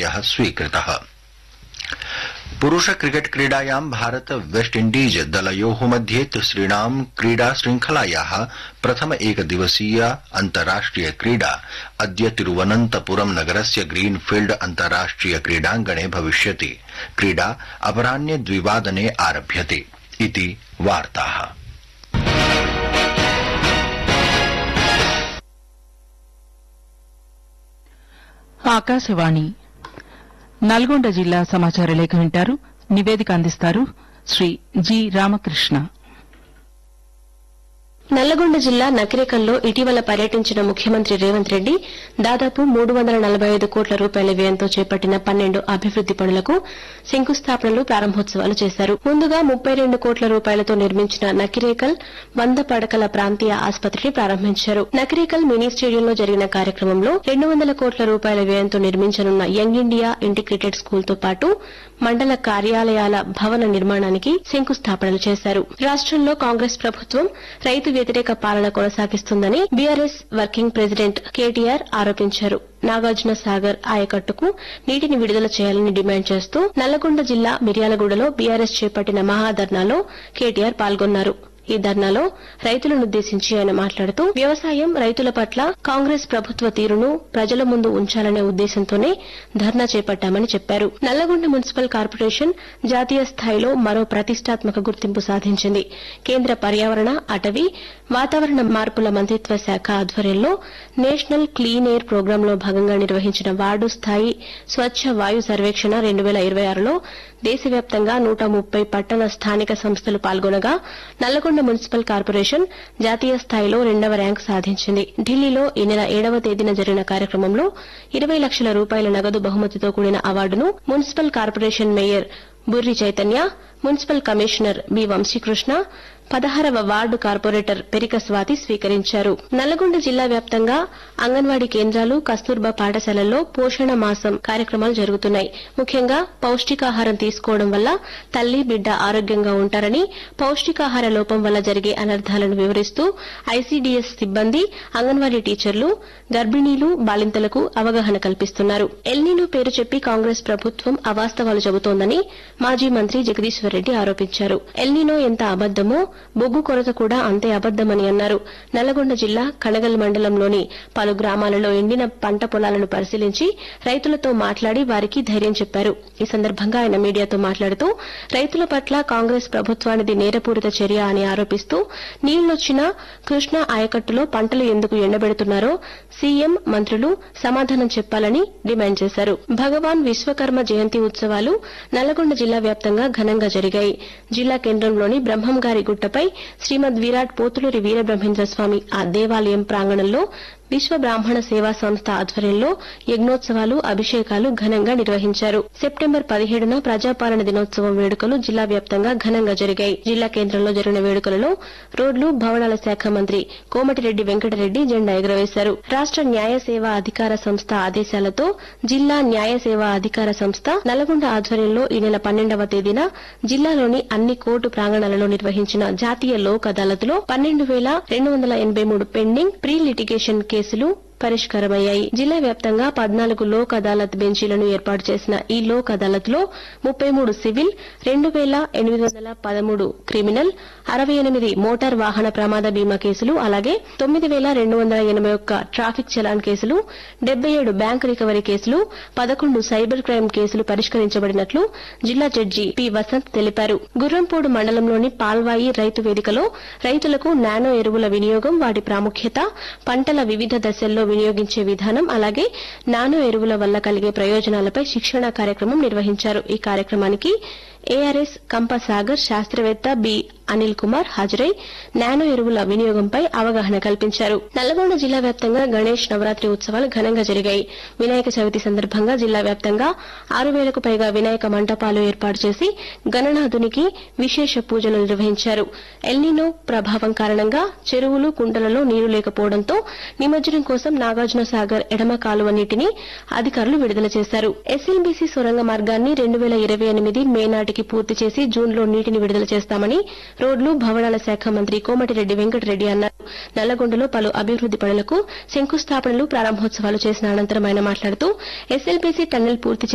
निर्णयः स्वीकृतः पुरुष क्रिकेट क्रीडायां भारत वेस्ट इण्डीज दलयोः मध्ये तिसृणां क्रीडा श्रृंखलायाः प्रथम एकदिवसीय अन्ताराष्ट्रिय क्रीडा अद्य तिरुवनन्तपुरम् नगरस्य ग्रीनफील्ड अन्ताराष्ट्रिय क्रीडाङ्गणे भविष्यति क्रीडा अपराह्ने द्विवादने आरभ्यते इति वार्ताः ఆకాశవాణి నల్గొండ జిల్లా సమాచార లేఖ వింటారు నివేదిక అందిస్తారు శ్రీ జి రామకృష్ణ నల్లగొండ జిల్లా నకిరేకల్లో ఇటీవల పర్యటించిన ముఖ్యమంత్రి రేవంత్ రెడ్డి దాదాపు మూడు వందల నలభై ఐదు కోట్ల రూపాయల వ్యయంతో చేపట్టిన పన్నెండు అభివృద్ది పనులకు శంకుస్థాపనలు ప్రారంభోత్సవాలు చేశారు ముందుగా ముప్పై రెండు కోట్ల రూపాయలతో నిర్మించిన నకిరేకల్ వంద పడకల ప్రాంతీయ ఆసుపత్రిని ప్రారంభించారు నకిరేకల్ మినీ స్టేడియంలో జరిగిన కార్యక్రమంలో రెండు వందల కోట్ల రూపాయల వ్యయంతో నిర్మించనున్న యంగ్ ఇండియా ఇంటిగ్రేటెడ్ స్కూల్ తో పాటు మండల కార్యాలయాల భవన నిర్మాణానికి శంకుస్థాపనలు చేశారు రాష్టంలో కాంగ్రెస్ ప్రభుత్వం రైతు వ్యతిరేక పాలన కొనసాగిస్తుందని బీఆర్ఎస్ వర్కింగ్ ప్రెసిడెంట్ కేటీఆర్ ఆరోపించారు నాగార్జున సాగర్ ఆయకట్టుకు నీటిని విడుదల చేయాలని డిమాండ్ చేస్తూ నల్లగొండ జిల్లా మిర్యాలగూడలో బీఆర్ఎస్ చేపట్టిన మహాధర్నాలో కేటీఆర్ పాల్గొన్నారు ఈ ధర్నాలో రైతులనుద్దేశించి ఆయన మాట్లాడుతూ వ్యవసాయం రైతుల పట్ల కాంగ్రెస్ ప్రభుత్వ తీరును ప్రజల ముందు ఉంచాలనే ఉద్దేశంతోనే ధర్నా చేపట్టామని చెప్పారు నల్లగొండ మున్సిపల్ కార్పొరేషన్ జాతీయ స్థాయిలో మరో ప్రతిష్టాత్మక గుర్తింపు సాధించింది కేంద్ర పర్యావరణ అటవీ వాతావరణ మార్పుల మంత్రిత్వ శాఖ ఆధ్వర్యంలో నేషనల్ క్లీన్ ఎయిర్ ప్రోగ్రాంలో భాగంగా నిర్వహించిన వార్డు స్థాయి స్వచ్ఛ వాయు సర్వేక్షణ రెండు వేల ఇరవై ఆరులో దేశవ్యాప్తంగా నూట ముప్పై పట్టణ స్థానిక సంస్థలు పాల్గొనగా నల్లగొండ మున్సిపల్ కార్పొరేషన్ జాతీయ స్థాయిలో రెండవ ర్యాంకు సాధించింది ఢిల్లీలో ఈ నెల ఏడవ తేదీన జరిగిన కార్యక్రమంలో ఇరవై లక్షల రూపాయల నగదు బహుమతితో కూడిన అవార్డును municipal corporation mayor Burri Chaitanya municipal commissioner B Vamsikrishna పదహారవ వార్డు కార్పొరేటర్ పెరిక స్వాతి స్వీకరించారు నల్లగొండ జిల్లా వ్యాప్తంగా అంగన్వాడీ కేంద్రాలు కస్తూర్బా పాఠశాలల్లో పోషణ మాసం కార్యక్రమాలు జరుగుతున్నాయి ముఖ్యంగా పౌష్టికాహారం తీసుకోవడం వల్ల తల్లి బిడ్డ ఆరోగ్యంగా ఉంటారని పౌష్టికాహార లోపం వల్ల జరిగే అనర్థాలను వివరిస్తూ ఐసీడీఎస్ సిబ్బంది అంగన్వాడీ టీచర్లు గర్భిణీలు బాలింతలకు అవగాహన కల్పిస్తున్నారు ఎల్నీను పేరు చెప్పి కాంగ్రెస్ ప్రభుత్వం అవాస్తవాలు చెబుతోందని మాజీ మంత్రి జగదీశ్వర్ రెడ్డి ఆరోపించారు ఎల్నీనో ఎంత అబద్దమో బొగ్గు కొరత కూడా అంతే అబద్దమని అన్నారు నల్లగొండ జిల్లా కనగల్ మండలంలోని పలు గ్రామాలలో ఎండిన పంట పొలాలను పరిశీలించి రైతులతో మాట్లాడి వారికి ధైర్యం చెప్పారు ఈ సందర్భంగా ఆయన మీడియాతో మాట్లాడుతూ రైతుల పట్ల కాంగ్రెస్ ప్రభుత్వానిది నేరపూరిత చర్య అని ఆరోపిస్తూ నీళ్లొచ్చినా కృష్ణా ఆయకట్టులో పంటలు ఎందుకు ఎండబెడుతున్నారో సీఎం మంత్రులు సమాధానం చెప్పాలని డిమాండ్ చేశారు భగవాన్ విశ్వకర్మ జయంతి ఉత్సవాలు నల్లగొండ జిల్లా వ్యాప్తంగా ఘనంగా జరిగాయి జిల్లా కేంద్రంలోని బ్రహ్మంగారి గుట్టపై శ్రీమద్ విరాట్ పోతులూరి వీరబ్రహ్మేంద్ర స్వామి ఆ దేవాలయం ప్రాంగణంలో విశ్వ బ్రాహ్మణ సేవా సంస్థ ఆధ్వర్యంలో యజ్ఞోత్సవాలు అభిషేకాలు ఘనంగా నిర్వహించారు సెప్టెంబర్ పదిహేడున ప్రజాపాలన దినోత్సవం వేడుకలు జిల్లా వ్యాప్తంగా ఘనంగా జరిగాయి జిల్లా కేంద్రంలో జరిగిన వేడుకలలో రోడ్లు భవనాల శాఖ మంత్రి కోమటిరెడ్డి వెంకటరెడ్డి జెండా ఎగురవేశారు రాష్ట న్యాయ సేవా అధికార సంస్థ ఆదేశాలతో జిల్లా న్యాయ సేవా అధికార సంస్థ నల్గొండ ఆధ్వర్యంలో ఈ నెల పన్నెండవ తేదీన జిల్లాలోని అన్ని కోర్టు ప్రాంగణాలలో నిర్వహించిన జాతీయ లోక్ అదాలత్లో పన్నెండు వేల రెండు వందల ఎనబై మూడు పెండింగ్ ప్రీ లిటిగేషన్ కేసులు పరిష్కారమయ్యాయి జిల్లా వ్యాప్తంగా పద్నాలుగు లోక్ అదాలత్ బెంచీలను ఏర్పాటు చేసిన ఈ లోక్ అదాలత్ లో ముప్పై మూడు సివిల్ రెండు వేల ఎనిమిది వందల పదమూడు క్రిమినల్ అరవై ఎనిమిది మోటార్ వాహన ప్రమాద బీమా కేసులు అలాగే తొమ్మిది వేల రెండు వందల ఎనబై ఒక్క ట్రాఫిక్ చలాన్ కేసులు డెబ్బై ఏడు బ్యాంక్ రికవరీ కేసులు పదకొండు సైబర్ క్రైమ్ కేసులు పరిష్కరించబడినట్లు జిల్లా జడ్జి పి వసంత్ తెలిపారు గుర్రంపోడు మండలంలోని పాల్వాయి రైతు వేదికలో రైతులకు నానో ఎరువుల వినియోగం వాటి ప్రాముఖ్యత పంటల వివిధ దశల్లో వినియోగించే విధానం అలాగే నానో ఎరువుల వల్ల కలిగే ప్రయోజనాలపై శిక్షణ కార్యక్రమం నిర్వహించారు ఈ కార్యక్రమానికి ఏఆర్ఎస్ కంపసాగర్ శాస్త్రవేత్త బి అనిల్ కుమార్ హాజరై నానో ఎరువుల వినియోగంపై అవగాహన కల్పించారు నల్లగొండ జిల్లా వ్యాప్తంగా గణేష్ నవరాత్రి ఉత్సవాలు ఘనంగా జరిగాయి వినాయక చవితి సందర్భంగా జిల్లా వ్యాప్తంగా ఆరు వేలకు పైగా వినాయక మంటపాలు ఏర్పాటు చేసి గణనాథునికి విశేష పూజలు నిర్వహించారు ఎల్నినో ప్రభావం కారణంగా చెరువులు కుంటలలో నీరు లేకపోవడంతో నిమజ్జనం కోసం నాగార్జున సాగర్ ఎడమ కాలువ నీటిని అధికారులు విడుదల చేశారు ఎస్ఎల్బీసీ సొరంగ మార్గాన్ని రెండు వేల ఇరవై ఎనిమిది మే నాటికి పూర్తి చేసి జూన్లో నీటిని విడుదల చేస్తామని రోడ్లు భవనాల శాఖ మంత్రి కోమటిరెడ్డి వెంకటరెడ్డి అన్నారు నల్లగొండలో పలు అభివృద్ది పనులకు శంకుస్థాపనలు ప్రారంభోత్సవాలు చేసిన అనంతరం ఆయన మాట్లాడుతూ ఎస్ఎల్బీసీ టన్నెల్ పూర్తి